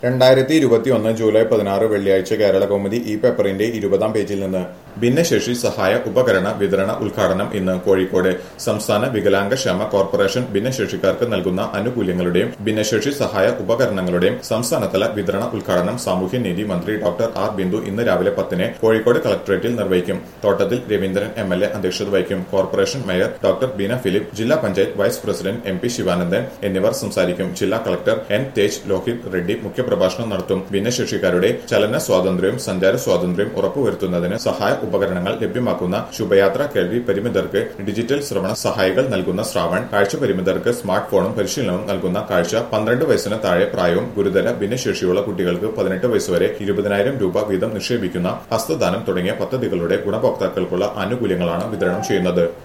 രണ്ടായിരത്തി ഇരുപത്തിയൊന്ന് ജൂലൈ പതിനാറ് വെള്ളിയാഴ്ച കേരള കൗമുദി ഈ പേപ്പറിന്റെ ഇരുപതാം പേജിൽ നിന്ന് ഭിന്നശേഷി സഹായ ഉപകരണ വിതരണ ഉദ്ഘാടനം ഇന്ന് കോഴിക്കോട് സംസ്ഥാന വികലാംഗക്ഷേമ കോർപ്പറേഷൻ ഭിന്നശേഷിക്കാർക്ക് നൽകുന്ന ആനുകൂല്യങ്ങളുടെയും ഭിന്നശേഷി സഹായ ഉപകരണങ്ങളുടെയും സംസ്ഥാനതല വിതരണ ഉദ്ഘാടനം സാമൂഹ്യനീതി മന്ത്രി ഡോക്ടർ ആർ ബിന്ദു ഇന്ന് രാവിലെ പത്തിന് കോഴിക്കോട് കളക്ടറേറ്റിൽ നിർവഹിക്കും തോട്ടത്തിൽ രവീന്ദ്രൻ എം എൽ എ അധ്യക്ഷത വഹിക്കും corporation mayor doctor Beena Philip ജില്ലാ panchayat vice president M P Sivanandan എന്നിവർ സംസാരിക്കും ജില്ലാ കളക്ടർ എൻ തേജ് ലോഹിത് റെഡ്ഡി മുഖ്യപ്രഭാഷണം നടത്തും ഭിന്നശേഷിക്കാരുടെ ചലന സ്വാതന്ത്ര്യവും സഞ്ചാര സ്വാതന്ത്ര്യവും ഉറപ്പുവരുത്തുന്നതിന് സഹായ ഉപകരണങ്ങൾ ലഭ്യമാക്കുന്ന ശുഭയാത്ര കേൾവി പരിമിതർക്ക് ഡിജിറ്റൽ ശ്രവണ സഹായികൾ നൽകുന്ന ശ്രാവൺ കാഴ്ച പരിമിതർക്ക് സ്മാർട്ട് ഫോണും പരിശീലനവും നൽകുന്ന കാഴ്ച പന്ത്രണ്ട് വയസ്സിന് താഴെ പ്രായവും ഗുരുതര ഭിന്നശേഷിയുള്ള കുട്ടികൾക്ക് പതിനെട്ട് വയസ്സുവരെ ഇരുപതിനായിരം രൂപ വീതം നിക്ഷേപിക്കുന്ന ഹസ്തദാനം തുടങ്ങിയ പദ്ധതികളുടെ ഗുണഭോക്താക്കൾക്കുള്ള ആനുകൂല്യങ്ങളാണ് വിതരണം ചെയ്യുന്നത്